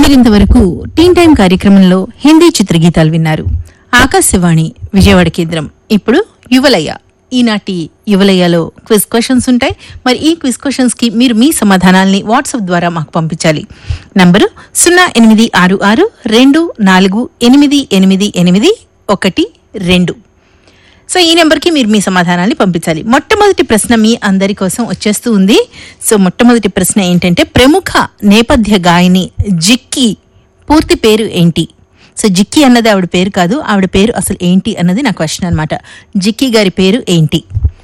మీరింతవరకు టీన్ టైం కార్యక్రమంలో హిందీ చిత్రగీతాలు విన్నారు ఆకాశవాణి విజయవాడ కేంద్రం ఇప్పుడు యువలయ ఈనాటి యువలయలో క్విజ్ క్వశ్చన్స్ ఉంటాయి మరి ఈ క్విజ్ క్వశ్చన్స్ కి మీరు మీ సమాధానాల్ని వాట్సాప్ ద్వారా మాకు పంపించాలి నంబరు సున్నా ఎనిమిది ఆరు ఆరు రెండు నాలుగు ఎనిమిది ఎనిమిది ఎనిమిది ఒకటి రెండు సో ఈ నెంబర్కి మీరు మీ సమాధానాన్ని పంపించాలి మొట్టమొదటి ప్రశ్న మీ అందరి కోసం వచ్చేస్తూ ఉంది సో మొట్టమొదటి ప్రశ్న ఏంటంటే ప్రముఖ నేపథ్య గాయని జిక్కి పూర్తి పేరు ఏంటి సో జిక్కి అన్నది ఆవిడ పేరు కాదు ఆవిడ పేరు అసలు ఏంటి అన్నది నా క్వశ్చన్ అనమాట జిక్కి గారి పేరు ఏంటి